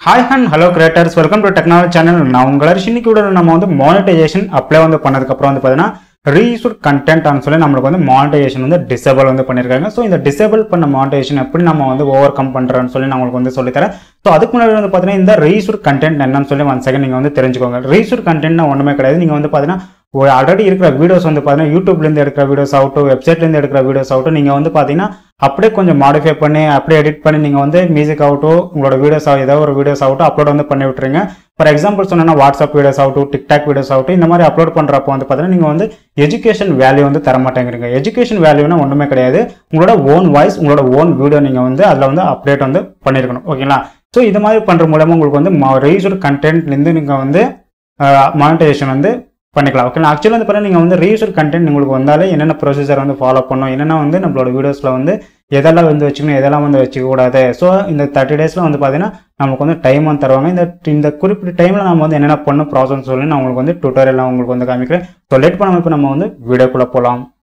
hi and hello creators welcome to technology channel நான் உங்கள் இன்னைக்கு கூட நம்ம வந்து மானிட்டைசேஷன் அப்ளை வந்து பண்ணதுக்கப்புறம் வந்து பார்த்தீங்கன்னா ரீயூஸ்ட் கண்டென்ட் சொல்லி நம்மளுக்கு வந்து மானிட்டைசேஷன் வந்து டிசேபிள் வந்து பண்ணியிருக்காங்க ஸோ இந்த டிசேபிள் பண்ண மானிட்டைசேஷன் எப்படி நம்ம வந்து ஓவர் கம் பண்ணுறோன்னு சொல்லி நான் உங்களுக்கு வந்து சொல்லித்தரேன் ஸோ அதுக்கு முன்னாடி வந்து பார்த்தீங்கன்னா இந்த ரீயூஸ்ட் கண்டென்ட் என்னன்னு சொல்லி ஒன் செகண்ட் நீங்கள் வந்து தெரிஞ்சுக்கோங்க ரீயூஸ்ட் கண்டென்ட்னா ஒன்றுமே கிடையாது நீங்கள் வந்து பார்த்தீங்கன்னா ஒரு ஆல்ரெடி இருக்கிற வீடியோஸ் வந்து பார்த்தீங்கன்னா யூடியூப்லேருந்து எடுக்கிற வீடியோஸ் ஆகட்டும் வெப்சைட்லேருந்து எடுக்கிற வீடியோஸ் ஆகட்டும் நீங்கள் வந்து பார்த்தீங்கன்னா அப்படியே கொஞ்சம் மாடிஃபை பண்ணி அப்படியே எடிட் பண்ணி நீங்கள் வந்து மியூசிக் ஆகட்டும் உங்களோட வீடியோஸ் ஆகும் ஏதோ ஒரு வீடியோஸ் ஆகட்டும் அப்லோட் வந்து பண்ணி விட்டுருங்க ஃபார் எக்ஸாம்பிள் சொன்னா வாட்ஸ்அப் வீடியோஸ் ஆகட்டும் டிக்டாக் வீடியோஸ் ஆகட்டும் இந்த மாதிரி அப்லோட் பண்ணுறப்போ வந்து பார்த்தீங்கன்னா நீங்கள் வந்து எஜுகேஷன் வேல்யூ வந்து தர மாட்டேங்கிறீங்க எஜுகேஷன் வேல்யூனா ஒன்றுமே கிடையாது உங்களோட ஓன் வாய்ஸ் உங்களோட ஓன் வீடியோ நீங்கள் வந்து அதில் வந்து அப்டேட் வந்து பண்ணியிருக்கணும் ஓகேங்களா ஸோ இது மாதிரி பண்ணுற மூலமாக உங்களுக்கு வந்து ரீசர் கண்டென்ட்லேருந்து நீங்கள் வந்து மானிட்டைசேஷன் வந்து பண்ணிக்கலாம் ஓகே ஆக்சுவலாக வந்து பார்த்தீங்கன்னா நீங்கள் வந்து ரீயூசர் கண்டென்ட் உங்களுக்கு வந்தாலே என்னென்ன ப்ரொசீஜர் வந்து ஃபாலோ பண்ணணும் என்னென்ன வந்து நம்மளோட வீடியோஸில் வந்து எதெல்லாம் வந்து வச்சுக்கணும் எதெல்லாம் வந்து வச்சுக்க கூடாது ஸோ இந்த தேர்ட்டி டேஸில் வந்து பார்த்தீங்கன்னா நமக்கு வந்து டைம் வந்து தருவாங்க இந்த இந்த குறிப்பிட்ட டைமில் நம்ம வந்து என்னென்ன பண்ணணும் ப்ராசஸ் சொல்லி நான் உங்களுக்கு வந்து டுட்டோரியல்லாம் உங்களுக்கு வந்து காமிக்கிறேன் ஸோ லேட் பண்ணாமல் இப்போ நம்ம வந்து வீடியோக்குள்ளே போகலாம்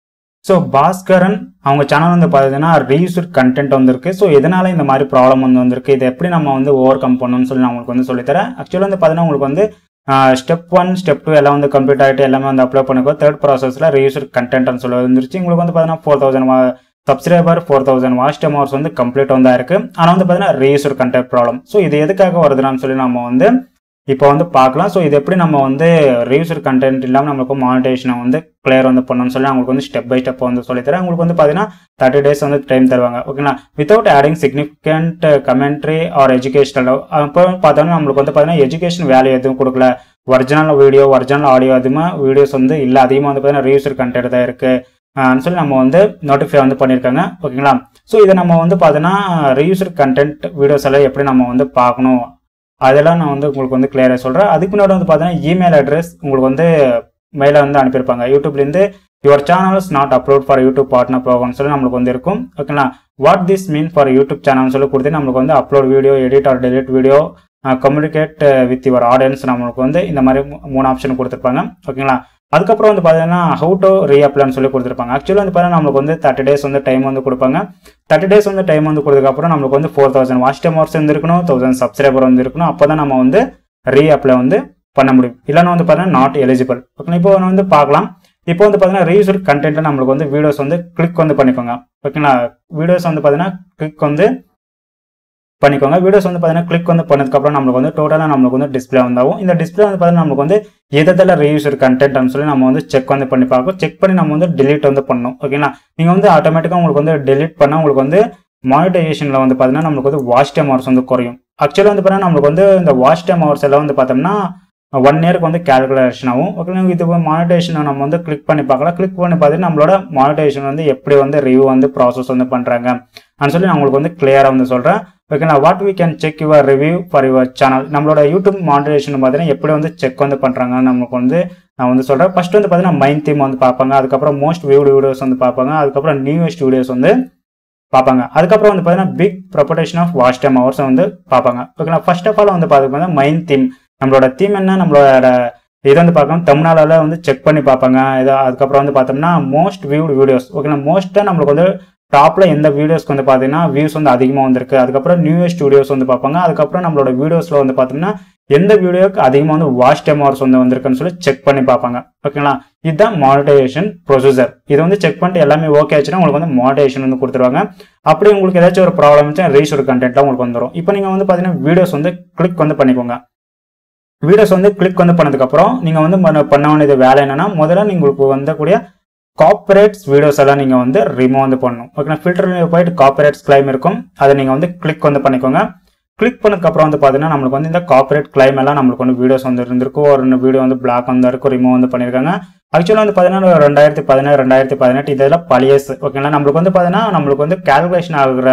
ஸோ பாஸ்கரன் அவங்க சேனல் வந்து பார்த்தீங்கன்னா ரீயூஸ்ட் கண்டென்ட் வந்திருக்கு ஸோ எதனால இந்த மாதிரி ப்ராப்ளம் வந்து வந்திருக்கு இதை எப்படி நம்ம வந்து ஓவர் கம் பண்ணணும்னு சொல்லி நான் உங்களுக்கு வந்து சொல்லித்தரேன் ஆக்சுவலாக வந்து பார்த்தீங்கன்னா உங்களுக்கு வந்து ஸ்டெப் ஒன் ஸ்டெப் டூ எல்லாம் வந்து கம்ப்ளீட் ஆகிட்டு எல்லாமே வந்து அப்ளை பண்ணிக்கோ தேர்ட் ப்ராசஸில் ரீயூஸ்ட் கண்டென்ட்னு சொல்லி வந்துருச்சு உங்களுக்கு வந்து பார்த்தீங்கன்னா four thousand subscriber four thousand watch time hours வந்து கம்ப்ளீட் வந்து இருக்கு ஆனால் வந்து பார்த்தீங்கன்னா ரீயூஸ்ட் கண்டென்ட் ப்ராப்ளம் ஸோ இது எதுக்காக வருதுன்னு சொல்லி நம்ம வந்து இப்போ வந்து பார்க்கலாம் ஸோ இது எப்படி நம்ம வந்து ரீயூஸ்ட் கண்டென்ட் இல்லாமல் நம்மளுக்கு மானிட்டேஷனை வந்து கிளியர் வந்து பண்ணணும்னு சொல்லி அவங்களுக்கு வந்து ஸ்டெப் பை ஸ்டெப் வந்து சொல்லித்தரேன் உங்களுக்கு வந்து பார்த்தீங்கன்னா தேர்ட்டி டேஸ் வந்து டைம் தருவாங்க ஓகேங்களா without adding significant commentary or educational அப்போ பார்த்தோம்னா நம்மளுக்கு வந்து பார்த்தீங்கன்னா எஜுகேஷன் வேல்யூ எதுவும் கொடுக்கல ஒரிஜினல் வீடியோ ஒரிஜினல் ஆடியோ அதுவுமே வீடியோஸ் வந்து இல்லை அதிகமாக வந்து பார்த்தீங்கன்னா ரீயூஸ்ட் கண்டென்ட் தான் இருக்குது சொல்லி நம்ம வந்து நோட்டிஃபை வந்து பண்ணியிருக்காங்க ஓகேங்களா ஸோ இதை நம்ம வந்து பார்த்தீங்கன்னா ரீயூஸ்ட் கண்டென்ட் வீடியோஸ் எல்லாம் எப்படி நம்ம வந்து பார்க்கணும் அதெல்லாம் நான் வந்து உங்களுக்கு வந்து கிளியராக சொல்கிறேன் அதுக்கு முன்னாடி வந்து பார்த்தீங்கன்னா இமெயில் அட்ரஸ் உங்களுக்கு வந்து மெயிலை வந்து அனுப்பியிருப்பாங்க யூடியூப்லேருந்து your channels not upload for YouTube partner program சொல்லி நம்மளுக்கு வந்து இருக்கும் ஓகேங்களா what this mean for YouTube channel சொல்லி கொடுத்து நம்மளுக்கு வந்து upload video edit or delete video communicate with your audience நம்மளுக்கு வந்து இந்த மாதிரி மூணு ஆப்ஷன் கொடுத்துருப்பாங்க ஓகேங்களா அதுக்கப்புறம் வந்து பார்த்தீங்கன்னா ஹவு டு ரீஅப்ளான்னு சொல்லி கொடுத்துருப்பாங்க ஆக்சுவலாக வந்து பார்த்தீங்கன்னா நம்மளுக்கு வந்து தேர்ட்டி டேஸ் வந்து டைம் வந்து கொடுப்பாங்க தேர்ட்டி டேஸ் வந்து டைம் வந்து கொடுத்ததுக்கப்புறம் நம்மளுக்கு வந்து four thousand watch time hours இருந்திருக்கணும் தௌசண்ட் சப்ஸ்கிரைபர் வந்து இருக்கணும் அப்போ தான் நம்ம வந்து ரீஅப்ளை வந்து பண்ண முடியும் இல்லைன்னா வந்து பார்த்தீங்கன்னா நாட் எலிஜிபிள் ஓகே இப்போ வந்து பார்க்கலாம் இப்போ வந்து பார்த்தீங்கன்னா ரீயூசர் கண்டென்ட் நம்மளுக்கு வந்து வீடியோஸ் வந்து கிளிக் வந்து பண்ணிக்கோங்க ஓகேங்களா வீடியோஸ் வந்து பார்த்தீங்கன்னா கிளிக் வந்து பண்ணிக்கோங்க வீடியோஸ் வந்து பார்த்தீங்கன்னா கிளிக் வந்து பண்ணதுக்கப்புறம் நம்மளுக்கு வந்து டோட்டலாக நம்மளுக்கு வந்து டிஸ்பிளே வந்தாகும் இந்த டிஸ்பிளே வந்து பார்த்தீங்கன்னா நம்மளுக்கு வந்து எதில் ரீயூசர் கண்டென்ட்னு சொல்லி நம்ம வந்து செக் வந்து பண்ணி பார்க்கணும் செக் பண்ணி நம்ம வந்து delete வந்து பண்ணணும் ஓகேங்களா நீங்கள் வந்து ஆட்டோமேட்டிக்காக உங்களுக்கு வந்து delete பண்ணால் உங்களுக்கு வந்து மானிட்டைசேஷனில் வந்து பார்த்தீங்கன்னா நம்மளுக்கு வந்து வாட்ச் டைம் ஹவர்ஸ் வந்து குறையும் ஆக்சுவலாக வந்து பார்த்தீங்கன்னா நம்மளுக்கு வந்து இந்த வாட்ச் டைம் ஹவர்ஸ் எல்லாம் வந்து பார்த்தோம்னா ஒன் இயருக்கு வந்து கேல்குலேஷன் ஆகும் ஓகே இது மானிட்டேஷனை நம்ம வந்து கிளிக் பண்ணி பார்க்கலாம் கிளிக் பண்ணி பார்த்துட்டு நம்மளோட மானிட்டேஷன் வந்து எப்படி வந்து ரிவ்யூ வந்து ப்ராசஸ் வந்து பண்ணுறாங்க அப்படின்னு சொல்லி நான் உங்களுக்கு வந்து கிளியராக வந்து சொல்கிறேன் ஓகேங்களா what we can check your review for your channel நம்மளோட யூடியூப் மானிட்டேஷன் பார்த்தீங்கன்னா எப்படி வந்து செக் வந்து பண்ணுறாங்கன்னு நமக்கு வந்து நான் வந்து சொல்கிறேன் ஃபர்ஸ்ட் வந்து பார்த்தீங்கன்னா மைன் தீம் வந்து பார்ப்பாங்க அதுக்கப்புறம் மோஸ்ட் வியூடு வீடியோஸ் வந்து பார்ப்பாங்க அதுக்கப்புறம் நியூவஸ்ட் வீடியோஸ் வந்து பார்ப்பாங்க அதுக்கப்புறம் வந்து பார்த்தீங்கன்னா big probation of watch time hours வந்து பார்ப்பாங்க ஓகேங்களா ஃபர்ஸ்ட் ஆஃப் ஆல் வந்து பார்த்தீங்கன்னா மைன் தீம் நம்மளோட தீம் என்ன நம்மளோட இது வந்து பார்க்கணும் தமிழ்நாடுல வந்து செக் பண்ணி பார்ப்பாங்க இது அதுக்கப்புறம் வந்து பார்த்தோம்னா மோஸ்ட் வியூடு வீடியோஸ் ஓகேங்களா மோஸ்ட்டாக நம்மளுக்கு வந்து டாப்ல எந்த வீடியோஸ்க்கு வந்து பார்த்தீங்கன்னா வியூஸ் வந்து அதிகமாக வந்திருக்கு அதுக்கப்புறம் நியூயஸ்ட் வீடியோஸ் வந்து பார்ப்பாங்க அதுக்கப்புறம் நம்மளோட வீடியோஸ்ல வந்து பார்த்தோம்னா எந்த வீடியோக்கு அதிகமாக வந்து வாட்ச் டைம் ஹவர்ஸ் வந்து வந்திருக்குன்னு சொல்லி செக் பண்ணி பார்ப்பாங்க ஓகேங்களா இதுதான் மானிட்டைசேஷன் ப்ரொசீஜர் இது வந்து செக் பண்ணிட்டு எல்லாமே ஓகே ஆச்சுன்னா உங்களுக்கு வந்து மானிட்டைசேஷன் வந்து கொடுத்துருவாங்க அப்படி உங்களுக்கு ஏதாச்சும் ஒரு ப்ராப்ளம் இருந்துச்சுன்னா ரீஷோர் கண்டென்ட்லாம் உங்களுக்கு வந்துடும் இப்போ நீங்கள் வந்து பார்த்தீங்கன்னா வீடியோஸ் வந்து கிளிக் வந்து பண்ணிக்கோங்க வீடியோஸ் வந்து கிளிக் வந்து பண்ணதுக்கப்புறம் நீங்கள் வந்து பண்ண பண்ண வேண்டியது வேலை என்னன்னா முதல்ல உங்களுக்கு வந்தக்கூடிய காப்பரேட்ஸ் வீடியோஸ் எல்லாம் நீங்கள் வந்து ரிமூவ் வந்து பண்ணணும் ஓகேனா ஃபில்டர் போயிட்டு காப்பரேட்ஸ் கிளைம் இருக்கும் அதை நீங்கள் வந்து கிளிக் வந்து பண்ணிக்கோங்க கிளிக் பண்ணதுக்கப்புறம் வந்து பார்த்தீங்கன்னா நம்மளுக்கு வந்து இந்த காப்பரேட் கிளைம் எல்லாம் நம்மளுக்கு வந்து வீடியோஸ் வந்து இருந்திருக்கும் ஒரு வீடியோ வந்து பிளாக் வந்து இருக்கும் ரிமூவ் வந்து பண்ணியிருக்காங்க ஆக்சுவலாக வந்து பார்த்தீங்கன்னா ரெண்டாயிரத்தி பதினேழு ரெண்டாயிரத்தி பதினெட்டு இதெல்லாம் பழையஸ் ஓகேங்களா நம்மளுக்கு வந்து பார்த்தீங்கன்னா நம்மளுக்கு வந்து கேல்குலேஷன் ஆகுற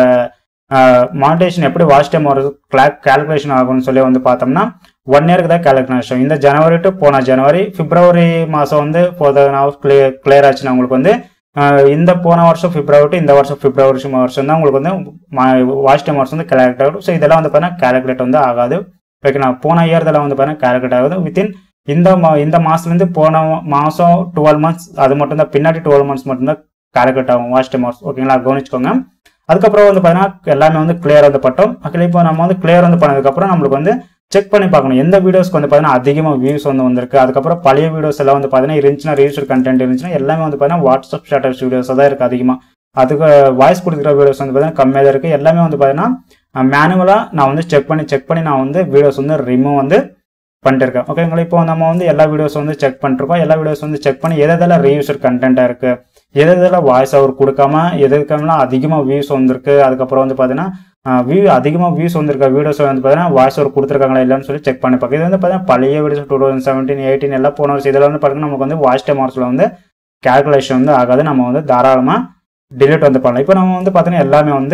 மானிட்டேஷன் எப்படி வாட்ச் டைம் ஒரு கேல்குலேஷன் ஆகும்னு சொல்லி வந்து பார்த்தோம்னா ஒன் இயருக்கு தான் கேல்குலேஷன் இந்த ஜனவரி டு போன ஜனவரி பிப்ரவரி மாதம் வந்து four thousand hours clear clear ஆச்சுன்னா உங்களுக்கு வந்து இந்த போன வருஷம் பிப்ரவரி டு இந்த வருஷம் பிப்ரவரி வருஷம் தான் உங்களுக்கு வந்து வாட்ச் டைம் ஹவர்ஸ் வந்து கேல்குலேட் ஆகும் ஸோ இதெல்லாம் வந்து பார்த்தீங்கன்னா கேல்குலேட் வந்து ஆகாது ஓகேண்ணா போன இயர் இதெல்லாம் வந்து பார்த்தீங்கன்னா கேல்குலேட் ஆகுது வித்தின் இந்த மா இந்த மாதத்துலேருந்து போன மாதம் டுவெல் மந்த்ஸ் அது மட்டும் தான் பின்னாடி டுவெல் மந்த்ஸ் மட்டும்தான் கேல்குலேட் ஆகும் வாட்ச் டைம் ஹவர்ஸ் ஓகேங்களா கவனிச்சுக்கோங்க அதுக்கப்புறம் வந்து பார்த்தீங்கன்னா எல்லாமே வந்து கிளியர் வந்து பட்டோம் ஓகே இப்போ நம்ம வந்து கிளியர் வந்து பண்ணதுக்கப்புறம் நம்மளுக்கு வந்து செக் பண்ணி பார்க்கணும் எந்த வீடியோஸ்க்கு வந்து பார்த்தீங்கன்னா அதிகமாக வியூஸ் வந்து வந்திருக்கு அதுக்கப்புறம் பழைய வீடியோஸ் எல்லாம் வந்து பார்த்தீங்கன்னா இருந்துச்சுன்னா ரீல்ஸ் கண்டென்ட் இருந்துச்சுன்னா எல்லாமே வந்து பார்த்தீங்கன்னா வாட்ஸ்அப் ஸ்டேட்டஸ் வீடியோஸ் தான் இருக்குது அதிகமாக அதுக்கு வாய்ஸ் கொடுக்குற வீடியோஸ் வந்து பார்த்தீங்கன்னா கம்மியாக தான் இருக்குது எல்லாமே வந்து பார்த்தீங்கன்னா மேனுவலாக நான் வந்து செக் பண்ணி செக் பண்ணி நான் வந்து வீடியோஸ் வந்து ரிமூவ் வந்து பண்ணிட்டுருக்கேன் ஓகேங்களா இப்போ நம்ம வந்து எல்லா வீடியோஸ் வந்து செக் பண்ணிருக்கோம் எல்லா வீடியோஸ் வந்து செக் பண்ணி எது எதெல்லாம் ரீயூசர் கண்டென்ட்டாக இருக்குது எது எதெல்லாம் வாய்ஸ் அவர் கொடுக்காம எது எதுக்கெல்லாம் அதிகமாக வியூஸ் வந்திருக்கு அதுக்கப்புறம் வந்து பார்த்தீங்கன்னா வியூ அதிகமாக வியூஸ் வந்திருக்க வீடியோஸ் வந்து பார்த்தீங்கன்னா வாய்ஸ் ஓவர் கொடுத்துருக்காங்களா இல்லைன்னு சொல்லி செக் பண்ணி பார்க்க இது வந்து பார்த்தீங்கன்னா பழைய videos two thousand seventeen eighteen எல்லாம் போன வருஷம் இதில் வந்து பார்த்தீங்கன்னா நமக்கு வந்து வாய்ஸ் டைம் ஹவர்ஸில் வந்து கேல்குலேஷன் வந்து ஆகாது நம்ம வந்து தாராளமாக டிலீட் வந்து பண்ணலாம் இப்போ நம்ம வந்து பார்த்தீங்கன்னா எல்லாமே வந்து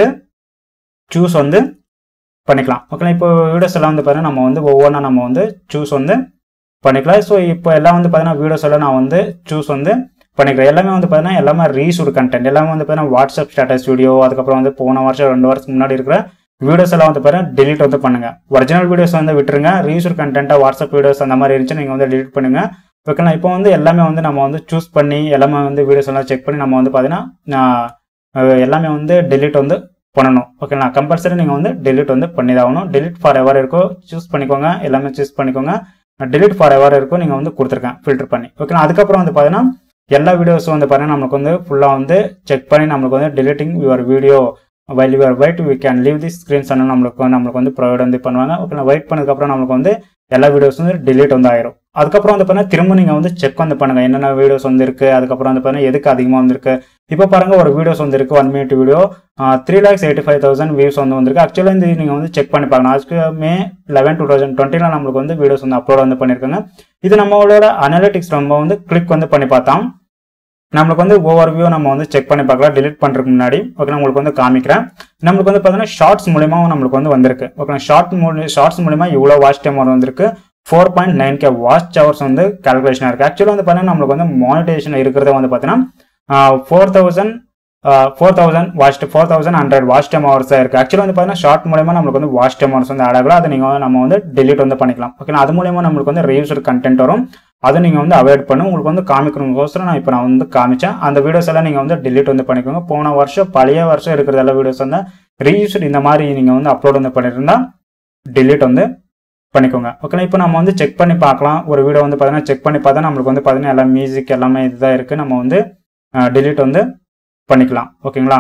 சூஸ் வந்து பண்ணிக்கலாம் ஓகே இப்போ வீடியோஸ் எல்லாம் வந்து பார்த்தீங்கன்னா நம்ம வந்து ஒவ்வொன்றா நம்ம வந்து சூஸ் வந்து பண்ணிக்கலாம் ஸோ இப்போ எல்லாம் வந்து பார்த்தீங்கன்னா வீடியோஸ் எல்லாம் நான் வந்து சூஸ் வந்து பண்ணிக்கிறேன் எல்லாமே வந்து பார்த்தீங்கன்னா எல்லாமே ரீசூட் கண்டென்ட் எல்லாமே வந்து பார்த்தீங்கன்னா வாட்ஸ்அப் ஸ்டேட்டஸ் வீடியோ அதுக்கப்புறம் வந்து போன வருஷம் ரெண்டு வருஷத்துக்கு முன்னாடி இருக்கிற வீடியோஸ் எல்லாம் வந்து பார்த்தீங்கன்னா delete வந்து பண்ணுங்க ஒரிஜினல் வீடியோஸ் வந்து விட்டுருங்க ரீசூட் கண்டென்ட்டாக வாட்ஸ்அப் வீடியோஸ் அந்த மாதிரி இருந்துச்சு நீங்கள் வந்து delete பண்ணுங்க ஓகேங்களா இப்போ வந்து எல்லாமே வந்து நம்ம வந்து சூஸ் பண்ணி எல்லாமே வந்து வீடியோஸ் எல்லாம் செக் பண்ணி நம்ம வந்து பார்த்தீங்கன்னா அஹ், எல்லாமே வந்து delete வந்து பண்ணணும் ஓகேங்களா கம்பல்சரி நீங்கள் வந்து delete வந்து பண்ணி தான் ஆகணும் delete ஃபார் எவர் இருக்கோ சூஸ் பண்ணிக்கோங்க எல்லாமே சூஸ் பண்ணிக்கோங்க delete ஃபார் எவர் இருக்கோ நீங்கள் வந்து கொடுத்துருக்கேன் ஃபில்டர் பண்ணி ஓகேங்களா அதுக்கப்புறம் வந்து பார்த்தீங்கன்னா எல்லா வீடியோஸும் வந்து பார்த்தீங்கன்னா நம்மளுக்கு வந்து ஃபுல்லாக வந்து செக் பண்ணி நம்மளுக்கு வந்து deleting your video while your wait we can leave the screens ஆனால் நம்மளுக்கு வந்து- நம்மளுக்கு வந்து ப்ரொவைட் வந்து பண்ணுவாங்க ஓகே வெயிட் பண்ணதுக்கப்புறம் நம்மளுக்கு வந்து எல்லா வீடியோஸும் வந்து delete வந்து ஆயிரும் அதுக்கப்புறம் வந்து பார்த்தீங்கன்னா திரும்ப நீங்கள் வந்து செக் வந்து பண்ணுங்க என்னென்ன வீடியோஸ் வந்து இருக்கு அதுக்கப்புறம் வந்து பார்த்தீங்கன்னா எதுக்கு அதிகமாக வந்திருக்கு இப்போ பாருங்க ஒரு வீடியோஸ் வந்திருக்கு one minute video three lakhs eighty five thousand views வந்து வந்திருக்கு ஆக்சுவலாக இந்த நீங்கள் வந்து செக் பண்ணி பார்க்கணும் அதுக்கு மே லெவன் டூ தௌசண்ட் டுவெண்ட்டில நம்மளுக்கு வந்து வீடியோஸ் வந்து அப்லோட் வந்து பண்ணியிருக்காங்க இது நம்மளோட அனாலிட்டிக்ஸ் நம்ம வந்து கிளிக் வந்து பண்ணி பார்த்தோம் நம்மளுக்கு வந்து ஓவர் வியூ நம்ம வந்து செக் பண்ணி பார்க்கலாம் delete பண்றதுக்கு முன்னாடி ஓகே நான் உங்களுக்கு வந்து காமிக்கிறேன் நம்மளுக்கு வந்து பார்த்தீங்கன்னா ஷார்ட்ஸ் மூலியமாவும் நம்மளுக்கு வந்து வந்திருக்கு ஓகே ஷார்ட் மூலி ஷார்ட்ஸ் மூலியமா இவ்வளோ வாட்ச் டைம் வந்திருக்கு four point nine K watch hours வந்து கால்குலேஷன் இருக்கு ஆக்சுவலாக வந்து பார்த்தீங்கன்னா நம்மளுக்கு வந்து மானிட்டேஷன் இருக்கிறத வந்து பார்த்தீங்கன்னா four thousand four thousand watch four thousand hundred watch time hours தான் இருக்கு ஆக்சுவலாக வந்து பார்த்தீங்கன்னா ஷார்ட் மூலயமா நம்மளுக்கு வந்து வாட்ச் டைம் ஹவர்ஸ் வந்து ஆட் ஆகலாம் அதை நீங்கள் நம்ம வந்து delete வந்து பண்ணிக்கலாம் ஓகே அது மூலயமா நம்மளுக்கு வந்து ரீயூசர் கண்டென்ட் வரும் அதை நீங்கள் வந்து அவாய்ட் பண்ணி உங்களுக்கு வந்து காமிக்கணுங்கோசரம் நான் இப்போ நான் வந்து காமிச்சேன் அந்த வீடியோஸ் எல்லாம் நீங்கள் வந்து delete வந்து பண்ணிக்கோங்க போன வருஷம் பழைய வருஷம் இருக்கிற எல்லா வீடியோஸ் வந்து ரீயூஸ்ட் இந்த மாதிரி நீங்கள் வந்து அப்லோட் வந்து பண்ணியிருந்தா delete வந்து பண்ணிக்கோங்க ஓகே இப்போ நம்ம வந்து செக் பண்ணி பார்க்கலாம் ஒரு வீடியோ வந்து பார்த்தீங்கன்னா செக் பண்ணி பார்த்தா நம்மளுக்கு வந்து பார்த்தீங்கன்னா எல்லா மியூசிக் எல்லாமே இதுதான் இருக்குது நம்ம வந்து delete வந்து பண்ணிக்கலாம் ஓகேங்களா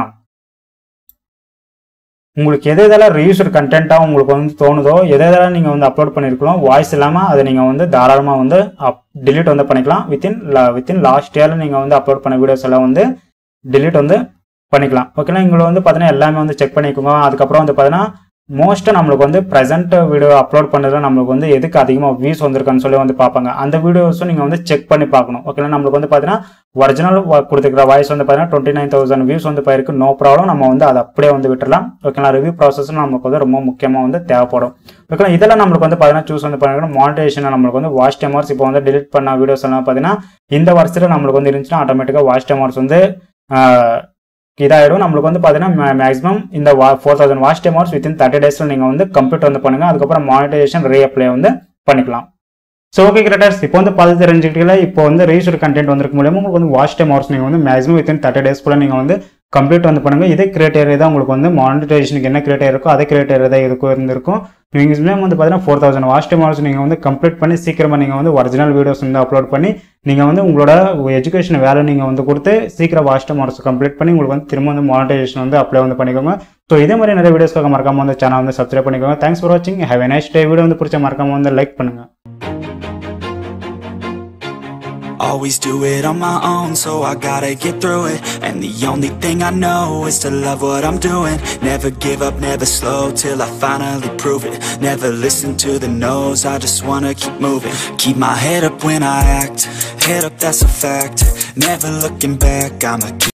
உங்களுக்கு எது எதெல்லாம் ரீயூஸ்டு கண்டென்ட்டாக உங்களுக்கு வந்து தோணுதோ எது எதெல்லாம் நீங்கள் வந்து அப்லோட் பண்ணியிருக்கலாம் வாய்ஸ் இல்லாமல் அதை நீங்கள் வந்து தாராளமாக வந்து அப் delete வந்து பண்ணிக்கலாம் வித்தின் வித்தின் லாஸ்ட் இயரில் நீங்கள் வந்து அப்லோட் பண்ண வீடியோஸ் எல்லாம் வந்து delete வந்து பண்ணிக்கலாம் ஓகேங்களா இங்களை வந்து பார்த்தீங்கன்னா எல்லாமே வந்து செக் பண்ணிக்கோங்க அதுக்கப்புறம் வந்து பார்த்தீங்கன்னா மோஸ்ட்டாக நம்மளுக்கு வந்து ப்ரெசென்ட் வீடியோ அப்லோட் பண்ணதில் நம்மளுக்கு வந்து எதுக்கு அதிகமாக வியூஸ் வந்திருக்குன்னு சொல்லி வந்து பார்ப்பாங்க அந்த வீடியோஸும் நீங்கள் வந்து செக் பண்ணி பார்க்கணும் ஓகேங்களா நம்மளுக்கு வந்து பார்த்தீங்கன்னா ஒரிஜினல் கொடுத்துருக்கிற வாய்ஸ் வந்து பார்த்தீங்கன்னா டுவெண்ட்டி நைன் தௌசண்ட் வியூஸ் வந்து போயிருக்கு நோ ப்ராப்ளம் நம்ம வந்து அதை அப்படியே வந்து விட்டுறலாம் ஓகேங்களா ரிவ்யூ ப்ராசஸ் நமக்கு வந்து ரொம்ப முக்கியமாக வந்து தேவைப்படும் ஓகேங்களா இதெல்லாம் நம்மளுக்கு வந்து பார்த்தீங்கன்னா சூஸ் வந்து பண்ணிக்கணும் மானிட்டேஷன் நம்மளுக்கு வந்து வாட்ச் டைம் ஹவர்ஸ் இப்போ வந்து delete பண்ண வீடியோஸ் எல்லாம் பார்த்தீங்கன்னா இந்த வருஷத்தில் நம்மளுக்கு வந்து இருந்துச்சுன்னா ஆட்டோமேட்டிக்காக வாட்ச் டைம் ஹவர்ஸ் வந்து ஆஹ், இதாயிடும் நம்மளுக்கு வந்து பார்த்தீங்கன்னா மேக்ஸிமம் இந்த four thousand watch time hours within thirty டேஸில் நீங்கள் வந்து கம்ப்ளீட் வந்து பண்ணுங்க அதுக்கப்புறம் மானிட்டேஷன் ரீஅப்ளை வந்து பண்ணிக்கலாம் ஸோ ஓகே கிரியேட்டர்ஸ் இப்போ வந்து பார்த்து தெரிஞ்சுக்கிட்டீங்களா இப்போ வந்து ரீசர் கண்டென்ட் வந்திருக்கு மூலியமா உங்களுக்கு வந்து வாட்ச் டைம் ஹவர்ஸ் நீங்கள் வந்து மேக்ஸிமம் வித்தின் தேர்ட்டி டேஸ்க்குள்ள நீங்கள் வந்து கம்ப்ளீட் வந்து பண்ணுங்க இதே கிரியேட்டர் தான் உங்களுக்கு வந்து மானிட்டேஷனுக்கு என்ன கிரியேட்டர் இருக்கோ அதே கிரியேட்டர் தான் இதுக்கும் இருந்திருக்கும் நீங்கள் வந்து பார்த்தீங்கன்னா four thousand watch time hours நீங்கள் வந்து கம்ப்ளீட் பண்ணி சீக்கிரமாக நீங்கள் வந்து ஒரிஜினல் வீடியோஸ் வந்து அப்லோட் பண்ணி நீங்கள் வந்து உங்களோட எஜுகேஷன் வேலை நீங்கள் வந்து கொடுத்து சீக்கிரம் வாட்ச் டைம் ஹவர்ஸ் கம்ப்ளீட் பண்ணி உங்களுக்கு வந்து திரும்ப வந்து மானிட்டேஷன் வந்து அப்ளை வந்து பண்ணிக்கோங்க ஸோ இதே மாதிரி நிறைய வீடியோஸ்க்காக மறக்காம வந்து சேனல் வந்து சப்ஸ்கிரைப் பண்ணிக்கோங்க தேங்க்ஸ் ஃபார் வாட்சிங் have a nice day video வந்து பிடிச்ச மறக்காம வந்து லைக் பண்ணுங்க Always do it on my own, so I gotta get through it And the only thing I know is to love what I'm doing Never give up, never slow, till I finally prove it Never listen to the no's, I just wanna keep moving Keep my head up when I act, head up that's a fact Never looking back, I'ma keep